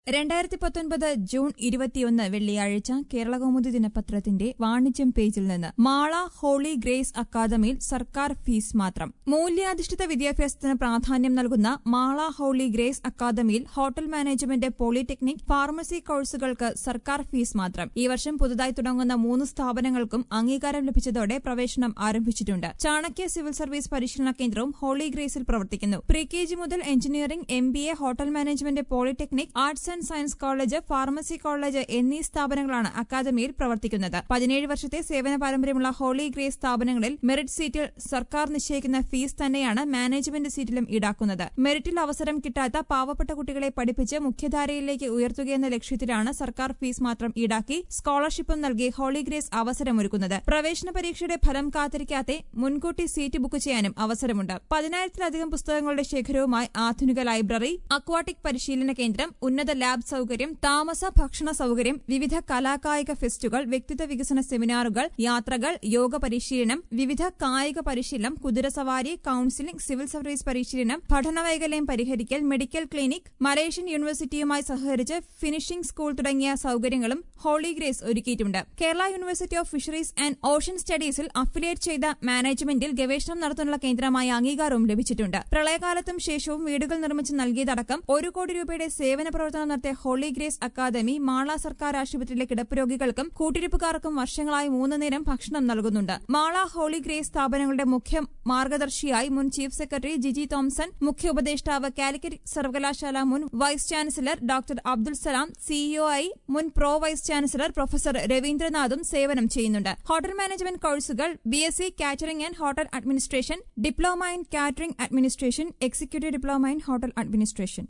രണ്ടായിരത്തി പത്തൊൻപത് ജൂൺ ഇരുപത്തിയൊന്ന് വെള്ളിയാഴ്ച കേരളകൗമുദി ദിനപത്രത്തിന്റെ വാണിജ്യം പേജിൽ നിന്ന് മാള ഹോളി ഗ്രേസ് അക്കാദമിയിൽ സർക്കാർ ഫീസ് മാത്രം മൂല്യാധിഷ്ഠിത വിദ്യാഭ്യാസത്തിന് പ്രാധാന്യം നൽകുന്ന മാള ഹോളി ഗ്രേസ് അക്കാദമിയിൽ ഹോട്ടൽ മാനേജ്മെന്റ് പോളിടെക്നിക് ഫാർമസി കോഴ്സുകൾക്ക് സർക്കാർ ഫീസ് മാത്രം ഈ വർഷം പുതുതായി തുടങ്ങുന്ന മൂന്ന് സ്ഥാപനങ്ങൾക്കും അംഗീകാരം ലഭിച്ചതോടെ പ്രവേശനം ആരംഭിച്ചിട്ടുണ്ട് ചാണക്യ സിവിൽ സർവീസ് പരിശീലന കേന്ദ്രവും ഹോളി ഗ്രേസിൽ പ്രവർത്തിക്കുന്നു പ്രീ കെ ജി മുതൽ engineering M B A hotel management polytechnic arts and science college pharmacy college എന്നീ സ്ഥാപനങ്ങളാണ് അക്കാദമിയിൽ പ്രവർത്തിക്കുന്നത് പതിനേഴ് വർഷത്തെ സേവന പാരമ്പര്യമുള്ള ഹോളി ഗ്രേസ് സ്ഥാപനങ്ങളിൽ മെറിറ്റ് സീറ്റിൽ സർക്കാർ നിശ്ചയിക്കുന്ന ഫീസ് തന്നെയാണ് മാനേജ്മെന്റ് സീറ്റിലും ഈടാക്കുന്നത് മെറിറ്റിൽ അവസരം കിട്ടാത്ത പാവപ്പെട്ട കുട്ടികളെ പഠിപ്പിച്ച് മുഖ്യധാരയിലേക്ക് ഉയർത്തുകയെന്ന ലക്ഷ്യത്തിലാണ് സർക്കാർ ഫീസ് മാത്രം ഈടാക്കി സ്കോളർഷിപ്പും നൽകി ഹോളി ഗ്രേസ് അവസരമൊരുക്കുന്നത് പ്രവേശന പരീക്ഷയുടെ ഫലം കാത്തിരിക്കാതെ മുൻകൂട്ടി സീറ്റ് ബുക്ക് ചെയ്യാനും അവസരമുണ്ട് പതിനായിരത്തിലധികം പുസ്തകങ്ങളുടെ ശേഖരവുമായി ആധുനിക ലൈബ്രറി അക്വാട്ടിക് പരിശീലന കേന്ദ്രം ഉന്നത ലാബ് സൌകര്യം താമസ ഭക്ഷണ സൌകര്യം വിവിധ കലാകായിക ഫെസ്റ്റുകൾ വ്യക്തിത്വ വികസന സെമിനാറുകൾ യാത്രകൾ യോഗ പരിശീലനം വിവിധ കായിക പരിശീലനം കുതിരസവാരി കൌൺസിലിംഗ് സിവിൽ സർവീസ് പരിശീലനം പഠന വൈകല്യം പരിഹരിക്കൽ മെഡിക്കൽ ക്ലിനിക് മലേഷ്യൻ യൂണിവേഴ്സിറ്റിയുമായി സഹകരിച്ച് ഫിനിഷിംഗ് സ്കൂൾ തുടങ്ങിയ സൌകര്യങ്ങളും ഹോളി ഗ്രേസ് ഒരുക്കിയിട്ടുണ്ട് Kerala university of fisheries and ocean സ്റ്റഡീസിൽ അഫിലിയേറ്റ് ചെയ്ത മാനേജ്മെന്റിൽ ഗവേഷണം നടത്താനുള്ള കേന്ദ്രമായ അംഗീകാരവും ലഭിച്ചിട്ടുണ്ട് പ്രളയകാലത്തും ശേഷവും വീടുകൾ നിർമ്മിച്ച് നൽകിയതടക്കം ഒരു കോടി രൂപയുടെ സേവന പ്രവർത്തനം നടത്തിയ ഹോളി ഗ്രേസ് അക്കാദമി മാള സർക്കാർ ആശുപത്രിയിലെ കിടപ്പ് രോഗികൾക്കും കൂട്ടിരിപ്പുകാർക്കും വർഷങ്ങളായി മൂന്ന് നേരം ഭക്ഷണം നൽകുന്നുണ്ട് മാള ഹോളി ഗ്രേസ് സ്ഥാപനങ്ങളുടെ മുഖ്യ മാർഗദർശിയായി മുൻ ചീഫ് സെക്രട്ടറി ജിജി തോംസൺ മുഖ്യ ഉപദേഷ്ടാവ് കാലിക്കറ്റ് സർവകലാശാല മുൻ vice chancellor doctor Abdul Salam CEO ആയി മുൻ പ്രോ വൈസ് ചാൻസലർ പ്രൊഫസർ രവീന്ദ്രനാഥും സേവനം ചെയ്യുന്നുണ്ട് ഹോട്ടൽ മാനേജ്മെന്റ് കോഴ്സുകൾ B S C catering and hotel administration diploma in catering administration executive diploma in hotel administration